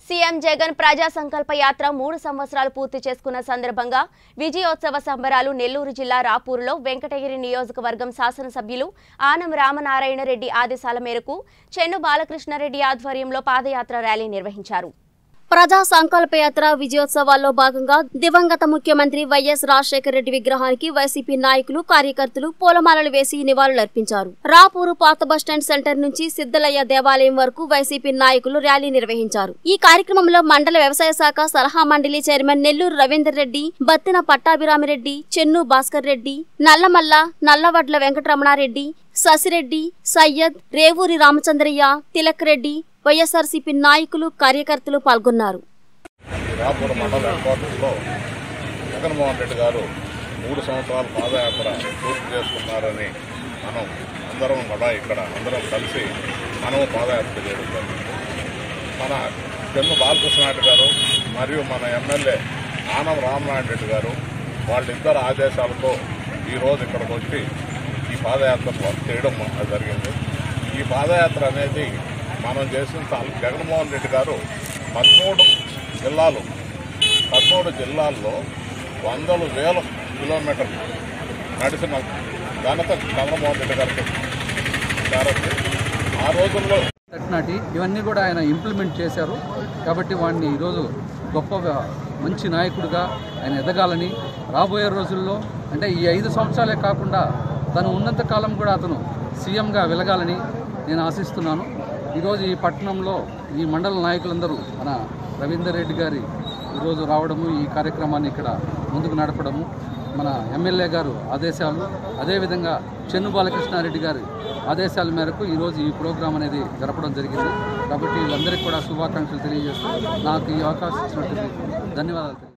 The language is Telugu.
సీఎం జగన్ ప్రజా సంకల్ప యాత్ర మూడు సంవత్సరాలు పూర్తి చేసుకున్న సందర్భంగా విజయోత్సవ సంబరాలు నెల్లూరు జిల్లా రాపూరులో వెంకటగిరి నియోజకవర్గం శాసనసభ్యులు ఆనం రామనారాయణ రెడ్డి ఆదేశాల మేరకు చెన్ను బాలకృష్ణారెడ్డి ఆధ్వర్యంలో పాదయాత్ర ర్యాలీ నిర్వహించారు ప్రజా సంకల్ప యాత్ర విజయోత్సవాల్లో భాగంగా దివంగత ముఖ్యమంత్రి వైఎస్ రాజశేఖర రెడ్డి విగ్రహానికి వైసీపీ నాయకులు కార్యకర్తలు పూలమాలలు వేసి నివాళులర్పించారు రాపూరు పాత బస్టాండ్ సెంటర్ నుంచి సిద్దలయ్య దేవాలయం వరకు వైసీపీ నాయకులు ర్యాలీ నిర్వహించారు ఈ కార్యక్రమంలో మండల వ్యవసాయ శాఖ సలహా మండలి చైర్మన్ నెల్లూరు రవీందర్ రెడ్డి బత్తిన పట్టాభిరామిరెడ్డి చెన్ను భాస్కర్ రెడ్డి నల్లమల్ల నల్లవడ్ల వెంకటరమణారెడ్డి శశిరెడ్డి సయ్యద్ రేవూరి రామచంద్రయ్య తిలక్ రెడ్డి వైఎస్ఆర్సీపీ నాయకులు కార్యకర్తలు పాల్గొన్నారు రాపూర్ మండల హెడ్ క్వార్టర్స్లో జగన్మోహన్ రెడ్డి గారు మూడు సంవత్సరాల పాదయాత్ర పూర్తి చేసుకున్నారని మనం అందరం కూడా ఇక్కడ అందరం కలిసి మనం పాదయాత్ర చేయడం జరిగింది మన చెన్ను బాలకృష్ణారెడ్డి గారు మరియు మన ఎమ్మెల్యే ఆనం రామనారాయణ రెడ్డి గారు వాళ్ళిద్దరు ఆదేశాలతో ఈరోజు ఇక్కడికి వచ్చి ఈ పాదయాత్ర చేయడం జరిగింది ఈ పాదయాత్ర అనేది మనం చేసిన చాలా జగన్మోహన్ రెడ్డి గారు పదమూడు జిల్లాలు పదమూడు జిల్లాల్లో వందల వేల కిలోమీటర్లు నడిచిన ఘనత చంద్రమోహన్ రెడ్డి గారికి చేరచ్చు ఆ రోజుల్లో నాటి ఇవన్నీ కూడా ఆయన ఇంప్లిమెంట్ చేశారు కాబట్టి వాడిని ఈరోజు గొప్ప మంచి నాయకుడిగా ఆయన ఎదగాలని రాబోయే రోజుల్లో అంటే ఈ ఐదు సంవత్సరాలే కాకుండా తను ఉన్నంత కాలం కూడా అతను సీఎంగా వెలగాలని నేను ఆశిస్తున్నాను ఈరోజు ఈ పట్టణంలో ఈ మండల నాయకులందరూ మన రవీందర్ రెడ్డి గారి ఈరోజు రావడము ఈ కార్యక్రమాన్ని ఇక్కడ ముందుకు నడపడము మన ఎమ్మెల్యే గారు ఆదేశాలు అదేవిధంగా చెన్ను బాలకృష్ణారెడ్డి గారి ఆదేశాల మేరకు ఈరోజు ఈ ప్రోగ్రాం అనేది జరపడం జరిగింది కాబట్టి వీళ్ళందరికీ కూడా శుభాకాంక్షలు తెలియజేస్తూ నాకు ఈ అవకాశం ఇచ్చినట్టు ధన్యవాదాలు తెలియజేస్తున్నాను.